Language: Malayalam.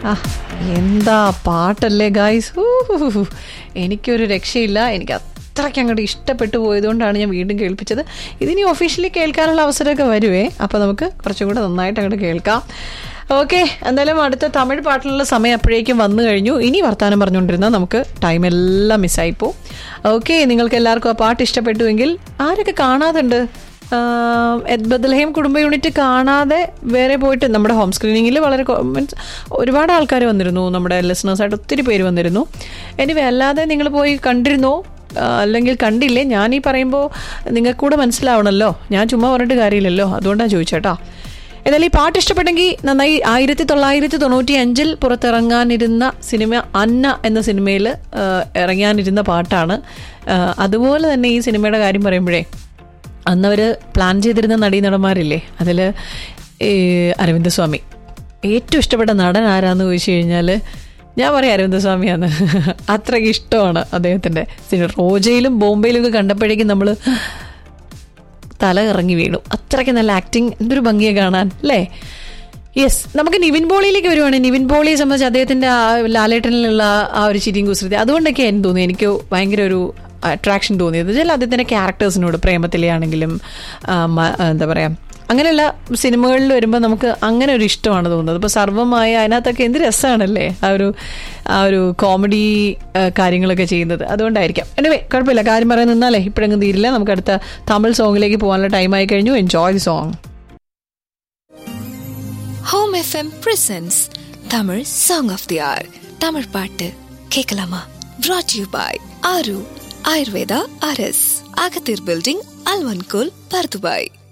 ആ എന്താ പാട്ടല്ലേ ഗായ്സ് എനിക്കൊരു രക്ഷയില്ല എനിക്ക് അത്രയ്ക്ക് അങ്ങോട്ട് ഇഷ്ടപ്പെട്ടു പോയതുകൊണ്ടാണ് ഞാൻ വീണ്ടും കേൾപ്പിച്ചത് ഇതിനി ഒഫീഷ്യലി കേൾക്കാനുള്ള അവസരമൊക്കെ വരുവേ അപ്പോൾ നമുക്ക് കുറച്ചും കൂടെ നന്നായിട്ട് അങ്ങോട്ട് കേൾക്കാം ഓക്കെ എന്തായാലും അടുത്ത തമിഴ് പാട്ടിനുള്ള സമയം അപ്പോഴേക്കും വന്നു കഴിഞ്ഞു ഇനി വർത്തമാനം പറഞ്ഞുകൊണ്ടിരുന്നാൽ നമുക്ക് ടൈം എല്ലാം മിസ്സായിപ്പോ ഓക്കെ നിങ്ങൾക്ക് എല്ലാവർക്കും ആ പാട്ട് ഇഷ്ടപ്പെട്ടുവെങ്കിൽ ആരൊക്കെ കാണാതുണ്ട് ബദൽഹേം കുടുംബ യൂണിറ്റ് കാണാതെ വേറെ പോയിട്ട് നമ്മുടെ ഹോം സ്ക്രീനിങ്ങിൽ വളരെ മീൻസ് ഒരുപാട് ആൾക്കാർ വന്നിരുന്നു നമ്മുടെ ലിസണേഴ്സായിട്ട് ഒത്തിരി പേര് വന്നിരുന്നു എനിവേ അല്ലാതെ നിങ്ങൾ പോയി കണ്ടിരുന്നോ അല്ലെങ്കിൽ കണ്ടില്ലേ ഞാൻ ഈ പറയുമ്പോൾ നിങ്ങൾക്ക് കൂടെ മനസ്സിലാവണമല്ലോ ഞാൻ ചുമ്മാ പറഞ്ഞിട്ട് കാര്യമില്ലല്ലോ അതുകൊണ്ടാണ് ചോദിച്ചേട്ടാ എന്നാൽ ഈ പാട്ട് ഇഷ്ടപ്പെട്ടെങ്കിൽ നന്നായി ആയിരത്തി തൊള്ളായിരത്തി തൊണ്ണൂറ്റി അഞ്ചിൽ പുറത്തിറങ്ങാനിരുന്ന സിനിമ അന്ന എന്ന സിനിമയിൽ ഇറങ്ങാനിരുന്ന പാട്ടാണ് അതുപോലെ തന്നെ ഈ സിനിമയുടെ കാര്യം പറയുമ്പോഴേ അന്നവർ പ്ലാൻ ചെയ്തിരുന്ന നടീനടന്മാരില്ലേ അതിൽ അരവിന്ദസ്വാമി ഏറ്റവും ഇഷ്ടപ്പെട്ട നടൻ ആരാന്ന് ചോദിച്ചു കഴിഞ്ഞാൽ ഞാൻ പറയാം അരവിന്ദസ്വാമിയാണ് അത്രയ്ക്ക് ഇഷ്ടമാണ് അദ്ദേഹത്തിൻ്റെ റോജയിലും ബോംബെയിലും ഒക്കെ കണ്ടപ്പോഴേക്കും നമ്മൾ തല ഇറങ്ങി വീണു അത്രയ്ക്ക് നല്ല ആക്ടിങ് എന്തൊരു ഭംഗിയെ കാണാൻ അല്ലേ യെസ് നമുക്ക് നിവിൻ പോളിയിലേക്ക് വരുവാണ് നിവിൻ പോളിയെ സംബന്ധിച്ച് അദ്ദേഹത്തിൻ്റെ ആ ലാലേട്ടനിലുള്ള ആ ഒരു ചിരിയും കുസൃതി അതുകൊണ്ടൊക്കെ എനിക്ക് തോന്നി എനിക്ക് ഭയങ്കര ഒരു അട്രാക്ഷൻ തോന്നിയത് വെച്ചാൽ അദ്ദേഹത്തിൻ്റെ ക്യാരക്ടേഴ്സിനോട് പ്രേമത്തിലെ ആണെങ്കിലും എന്താ പറയുക അങ്ങനെയുള്ള സിനിമകളിൽ വരുമ്പോൾ നമുക്ക് അങ്ങനെ ഒരു ഇഷ്ടമാണ് തോന്നുന്നത് ഇപ്പോൾ സർവമായ അതിനകത്തൊക്കെ എന്ത് രസമാണല്ലേ ആ ഒരു ആ ഒരു കോമഡി കാര്യങ്ങളൊക്കെ ചെയ്യുന്നത് അതുകൊണ്ടായിരിക്കാം എനിവേ കുഴപ്പമില്ല കാര്യം പറയാൻ നിന്നാലേ ഇപ്പോഴെങ്കിലും തീരില്ല നമുക്ക് അടുത്ത തമിഴ് സോങ്ങിലേക്ക് പോകാനുള്ള ടൈം ആയി കഴിഞ്ഞു enjoy the song home FM presents Tamil song of the hour Tamil பாட்டு கேட்கலாமா brought you by Aaru Ayurveda RS அகத்தீர் பில்டிங் அல்வன்கோல் பர்துபாய்